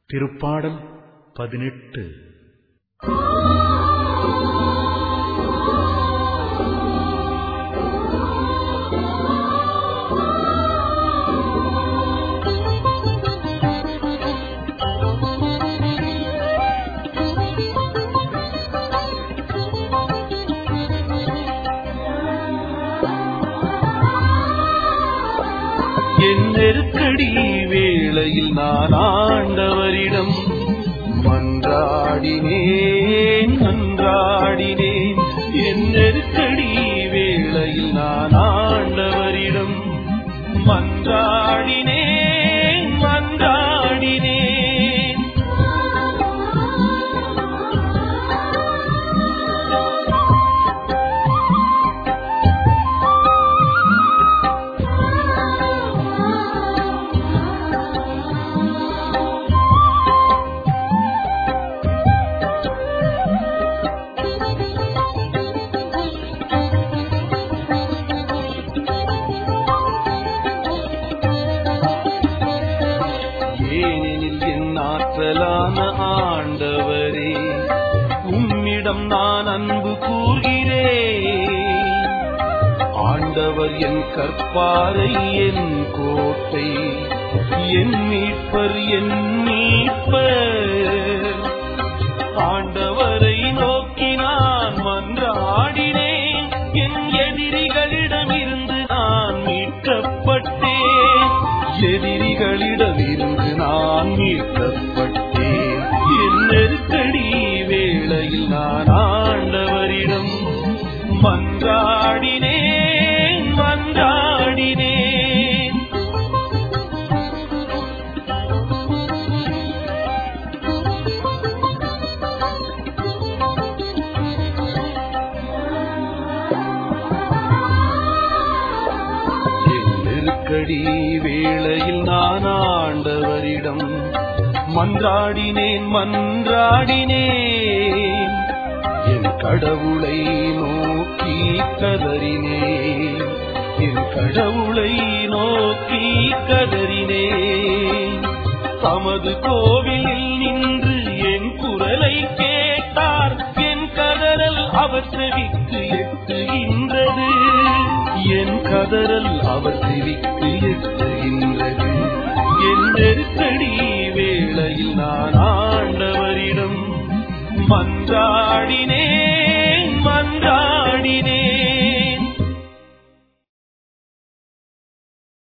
திருப்பாடல் பதினெட்டு என் நெருக்கடி வேளையில் நான் ஆண்டவரிடம் மன்றாடினேன் மன்றாடினேன் என் நெருக்கடி வேளையில் நான் ஆண்டவரிடம் மன்றாடினேன் மன்றாடினேன் ஏனெனில் என் ஆற்றலான ஆண்டவரே உம்மிடம் நான் அன்பு கூறுகிறேன் ஆண்டவர் என் கற்பாரை என் கோட்டை என் மீட்பர் என் மீட்பர் ஆண்டவரை நோக்கி நான் மன்றாடினேன் என் எதிரிகளிடமிருந்து நான் மீட்கப்பட்டேன் எதிரிகளிடமிருந்து நான் மீட்கப்பட்டேன் என் நெருக்கடி வேளையில் நான் ஆண்டவரிடம் மன்றாடினேன் மன்றாடினேன் என் நெருக்கடி வேளையில் நான் ஆண்டவரிடம் மன்றாடினேன் மன்றாடினேன் என் கடவுளை நோக்கி கதறினேன் என் கடவுளை நோக்கி கதறினேன் தமது கோவிலில் நின்று என் குரலை கேட்டார் என் கதறல் அவர் செவிக்கு எட்டுகின்றது என் கதறல் அவர் செவிக்கு எட்டுகின்றது